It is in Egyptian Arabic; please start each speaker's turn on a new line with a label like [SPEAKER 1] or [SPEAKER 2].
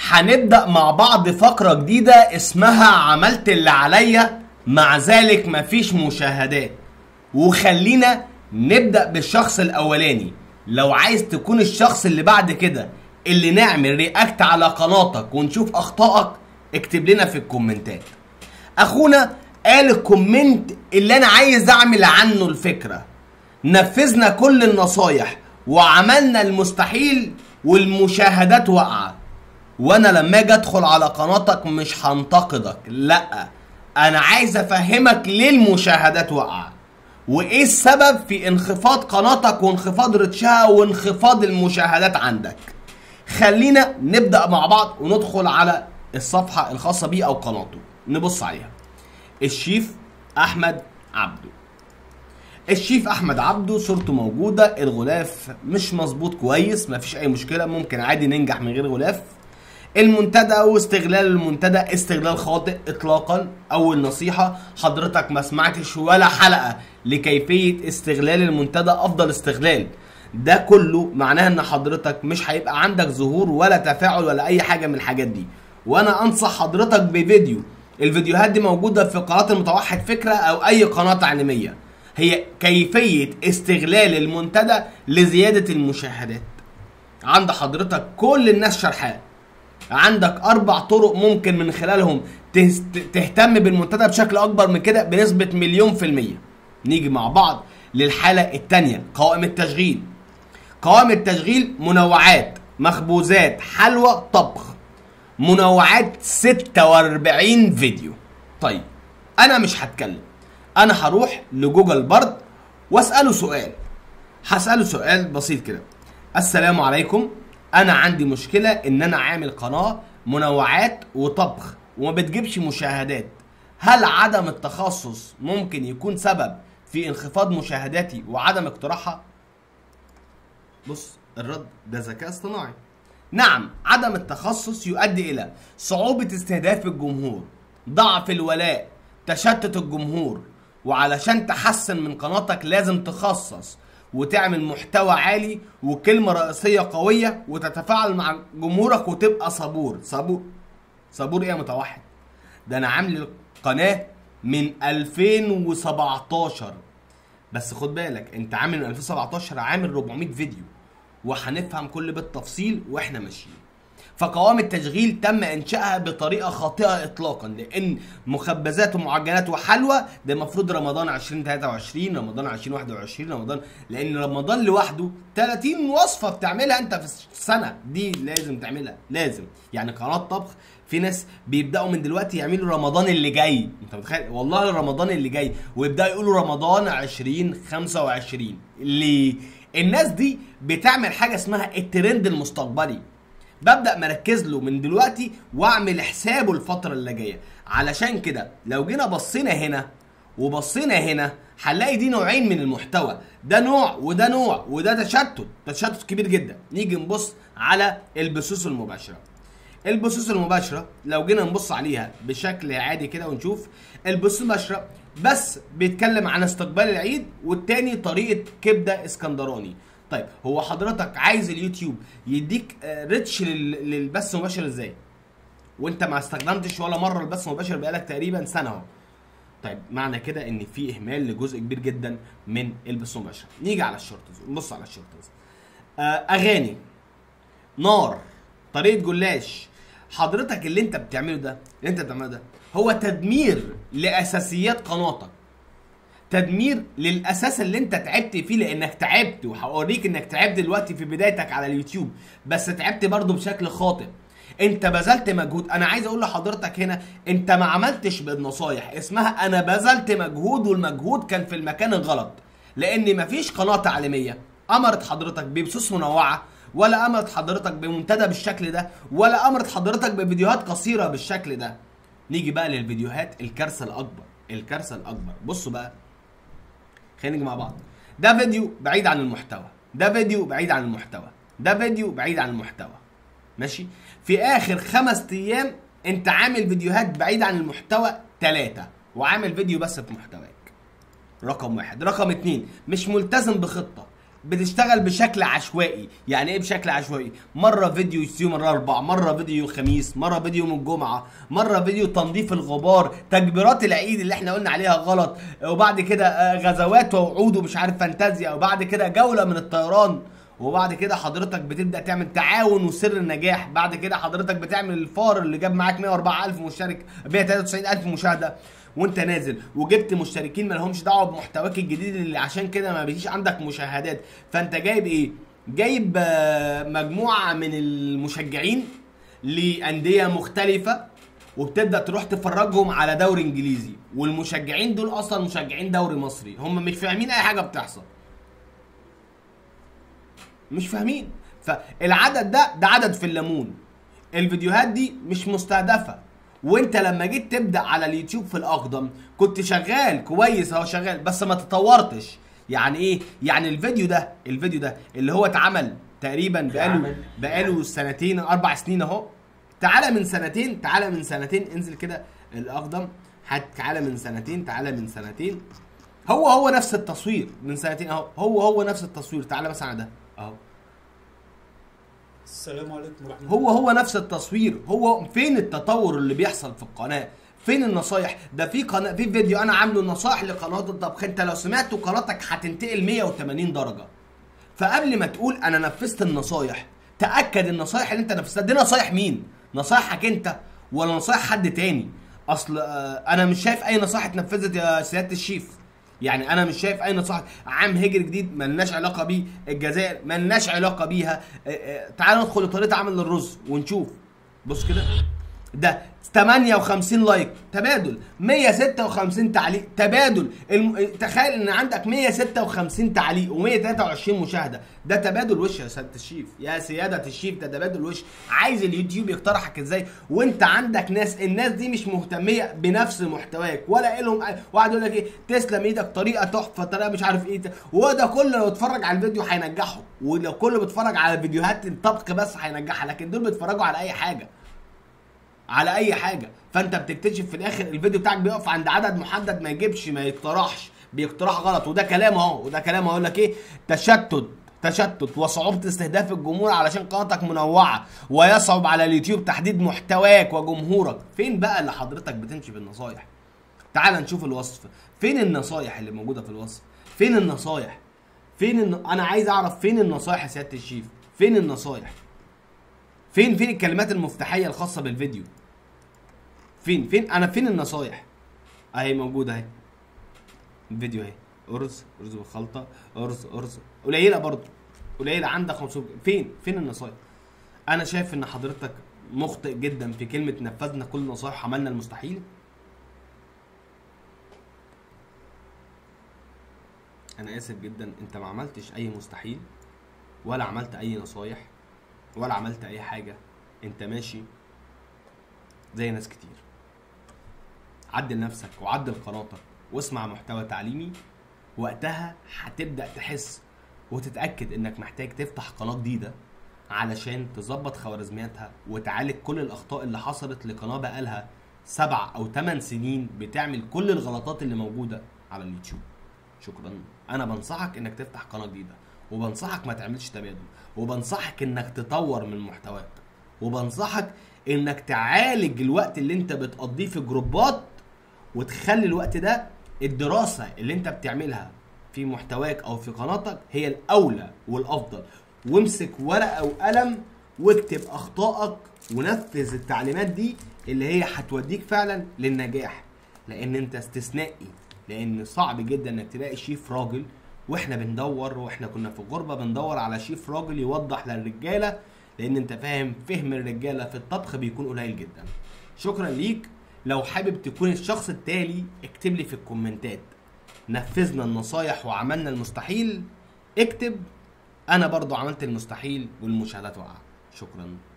[SPEAKER 1] هنبدأ مع بعض فقرة جديدة اسمها عملت اللي عليا مع ذلك مفيش مشاهدات وخلينا نبدأ بالشخص الأولاني لو عايز تكون الشخص اللي بعد كده اللي نعمل رياكت على قناتك ونشوف أخطائك اكتب لنا في الكومنتات أخونا قال الكومنت اللي أنا عايز أعمل عنه الفكرة نفذنا كل النصايح وعملنا المستحيل والمشاهدات واقعه وانا لما اجي ادخل على قناتك مش هنتقدك لا انا عايز افهمك ليه المشاهدات واقعه وايه السبب في انخفاض قناتك وانخفاض رتشها وانخفاض المشاهدات عندك خلينا نبدا مع بعض وندخل على الصفحه الخاصه بيه او قناته نبص عليها الشيف احمد عبده الشيف احمد عبده صورته موجوده الغلاف مش مظبوط كويس مفيش اي مشكله ممكن عادي ننجح من غير غلاف المنتدى واستغلال المنتدى استغلال خاطئ اطلاقا اول نصيحه حضرتك ما سمعتش ولا حلقه لكيفيه استغلال المنتدى افضل استغلال ده كله معناه ان حضرتك مش هيبقى عندك ظهور ولا تفاعل ولا اي حاجه من الحاجات دي وانا انصح حضرتك بفيديو الفيديوهات دي موجوده في قناه المتوحد فكره او اي قناه تعليميه هي كيفيه استغلال المنتدى لزياده المشاهدات عند حضرتك كل الناس شرحاه عندك اربع طرق ممكن من خلالهم تهست- تهتم بالمنتدى بشكل اكبر من كده بنسبه مليون في الميه نيجي مع بعض للحاله الثانيه قوائم التشغيل قوائم التشغيل منوعات مخبوزات حلوى طبخ منوعات 46 فيديو طيب انا مش هتكلم انا هروح لجوجل برد واساله سؤال هساله سؤال بسيط كده السلام عليكم انا عندي مشكله ان انا عامل قناه منوعات وطبخ وما بتجيبش مشاهدات هل عدم التخصص ممكن يكون سبب في انخفاض مشاهداتي وعدم اقتراحها بص الرد ده ذكاء اصطناعي نعم عدم التخصص يؤدي الى صعوبة استهداف الجمهور ضعف الولاء تشتت الجمهور وعلشان تحسن من قناتك لازم تخصص وتعمل محتوى عالي وكلمة رئيسية قوية وتتفاعل مع جمهورك وتبقى صبور صبور صبور ايه يا متوحد ده انا عامل القناة من 2017 بس خد بالك انت عامل من 2017 عامل 400 فيديو وهنفهم كل بالتفصيل واحنا ماشيين فقوائم التشغيل تم انشائها بطريقه خاطئه اطلاقا لان مخبزات ومعجنات وحلوى ده المفروض رمضان 2023 رمضان 2021 رمضان لان رمضان لوحده 30 وصفه بتعملها انت في السنه دي لازم تعملها لازم يعني قناه طبخ في ناس بيبداوا من دلوقتي يعملوا رمضان اللي جاي انت متخيل والله رمضان اللي جاي ويبداوا يقولوا رمضان 2025 ليه الناس دي بتعمل حاجه اسمها الترند المستقبلي ببدا مركز له من دلوقتي واعمل حسابه الفتره اللي جايه علشان كده لو جينا بصينا هنا وبصينا هنا هنلاقي دي نوعين من المحتوى ده نوع وده نوع وده تشتت تشتت كبير جدا نيجي نبص على البثوث المباشره البثوث المباشره لو جينا نبص عليها بشكل عادي كده ونشوف البثوث المباشره بس بيتكلم عن استقبال العيد والتاني طريقه كبده اسكندراني طيب هو حضرتك عايز اليوتيوب يديك آه، ريتش لل- للبث المباشر ازاي وانت ما استخدمتش ولا مره البث المباشر بقالك تقريبا سنه اهو طيب معنى كده ان في اهمال لجزء كبير جدا من البث المباشر نيجي على الشورتز نبص على الشورتز آه اغاني نار طريقه جلاش حضرتك اللي انت بتعمله ده اللي انت بتعمله ده هو تدمير لاساسيات قناتك تدمير للاساس اللي انت تعبت فيه لانك تعبت وهوريك انك تعبت دلوقتي في بدايتك على اليوتيوب بس تعبت برضه بشكل خاطئ انت بذلت مجهود انا عايز اقول لحضرتك هنا انت ما عملتش بالنصايح اسمها انا بذلت مجهود والمجهود كان في المكان الغلط لان مفيش قناه تعليميه امرت حضرتك ببثوث منوعه ولا امرت حضرتك بمنتدى بالشكل ده ولا امرت حضرتك بفيديوهات قصيره بالشكل ده نيجي بقى للفيديوهات الكارثه الاكبر الكارثه الاكبر بصوا بقى خلينا نيجي مع بعض ده فيديو بعيد عن المحتوى ده فيديو بعيد عن المحتوى ده فيديو بعيد عن المحتوى ماشي في اخر خمس ايام انت عامل فيديوهات بعيد عن المحتوى ثلاثة وعامل فيديو بس في محتواك رقم واحد رقم اتنين مش ملتزم بخطة بتشتغل بشكل عشوائي يعني ايه بشكل عشوائي مره فيديو يوم الاربع مره فيديو الخميس مره فيديو يوم الجمعه مره فيديو تنظيف الغبار تكبيرات العيد اللي احنا قلنا عليها غلط وبعد كده آه، غزوات ووعود ومش عارف فانتازيا وبعد كده جوله من الطيران وبعد كده حضرتك بتبدا تعمل تعاون وسر النجاح بعد كده حضرتك بتعمل الفار اللي جاب معاك 104000 مشترك 193000 مشاهده وانت نازل وجبت مشتركين ما لهمش دعوه بمحتواك الجديد اللي عشان كده ما بيجيش عندك مشاهدات فانت جايب ايه جايب آه، مجموعه من المشجعين لانديه مختلفه وبتبدا تروح تفرجهم على دوري انجليزي والمشجعين دول اصلا مشجعين دوري مصري هم مش فاهمين اي حاجه بتحصل مش فاهمين فالعدد ده ده عدد في الليمون الفيديوهات دي مش مستهدفه وانت لما جيت تبدا على اليوتيوب في الاقدم كنت شغال كويس اهو شغال بس ما تطورتش يعني ايه يعني الفيديو ده الفيديو ده اللي هو اتعمل تقريبا بقاله بقاله سنتين اربع سنين اهو تعالى من سنتين تعالى من سنتين انزل كده الاقدم هات تعالى من سنتين تعالى من سنتين هو هو نفس التصوير من سنتين اهو هو هو نفس التصوير تعالى مثلا على ده اهو
[SPEAKER 2] السلام عليكم ورحمه الله
[SPEAKER 1] هو هو نفس التصوير هو فين التطور اللي بيحصل في القناه فين النصايح ده في قناه في فيديو انا عامله نصايح لقناه الطبخ انت لو سمعته قناتك هتنتقل 180 درجه فقبل ما تقول انا نفذت النصايح تاكد النصايح اللي انت نفذتها دي نصايح مين نصايحك انت ولا نصايح حد تاني اصل آه، انا مش شايف اي نصايح اتنفذت يا سياده الشيف يعني انا مش شايف اي نصايح عام هجري جديد ملناش علاقه بيه الجزائر ملناش علاقه بيها آه، آه، تعال ندخل لطريقه عمل الرز ونشوف بص كده ده 58 لايك تبادل 156 تعليق تبادل الم... تخيل ان عندك 156 تعليق و123 مشاهده ده تبادل وش يا سياده الشيف يا سياده الشيف ده تبادل وش عايز اليوتيوب يقترحك ازاي وانت عندك ناس الناس دي مش مهتميه بنفس محتواك ولا لهم واحد يقول لك ايه تسلم ايدك طريقه تحفه طريقه مش عارف ايه وده كله لو اتفرج على الفيديو هينجحه ولو كله بيتفرج على فيديوهات الطبخ بس هينجحها لكن دول بيتفرجوا على اي حاجه على اي حاجه فانت بتكتشف في الاخر الفيديو بتاعك بيقف عند عدد محدد ما يجيبش ما يقترحش بيقترح غلط وده كلام اهو وده كلام اقول لك ايه تشتت تشتت وصعوبة استهداف الجمهور علشان قناتك منوعة ويصعب على اليوتيوب تحديد محتواك وجمهورك فين بقى اللي حضرتك بتمشي بالنصايح تعال نشوف الوصف فين النصايح اللي موجودة في الوصف فين النصايح فين الن... انا عايز اعرف فين النصايح يا سيادة الشيف فين النصايح فين فين الكلمات المفتاحيه الخاصه بالفيديو فين فين انا فين النصايح اهي موجوده اهي الفيديو اهي ارز ارز بالخلطه ارز ارز قليله برضو قليله عندك 500 فين فين النصايح انا شايف ان حضرتك مخطئ جدا في كلمه نفذنا كل النصايح عملنا المستحيل انا اسف جدا انت ما عملتش اي مستحيل ولا عملت اي نصايح ولا عملت اي حاجه انت ماشي زي ناس كتير عدل نفسك وعدل قناتك واسمع محتوى تعليمي وقتها هتبدا تحس وتتاكد انك محتاج تفتح قناه جديده علشان تظبط خوارزمياتها وتعالج كل الاخطاء اللي حصلت لقناه بقالها سبع او ثمان سنين بتعمل كل الغلطات اللي موجوده على اليوتيوب شكرا انا بنصحك انك تفتح قناه جديده وبنصحك ما تعملش تبادل وبنصحك انك تطور من محتواك وبنصحك انك تعالج الوقت اللي انت بتقضيه في جروبات وتخلي الوقت ده الدراسه اللي انت بتعملها في محتواك او في قناتك هي الاولى والافضل وامسك ورقه وقلم واكتب اخطائك ونفذ التعليمات دي اللي هي هتوديك فعلا للنجاح لان انت استثنائي لان صعب جدا انك تلاقي شيف راجل واحنا بندور واحنا كنا في الغربه بندور على شيف راجل يوضح للرجاله لان انت فاهم فهم الرجاله في الطبخ بيكون قليل جدا شكرا ليك لو حابب تكون الشخص التالي اكتب لي في الكومنتات نفذنا النصايح وعملنا المستحيل اكتب انا برضو عملت المستحيل والمشاهدات وقع شكرا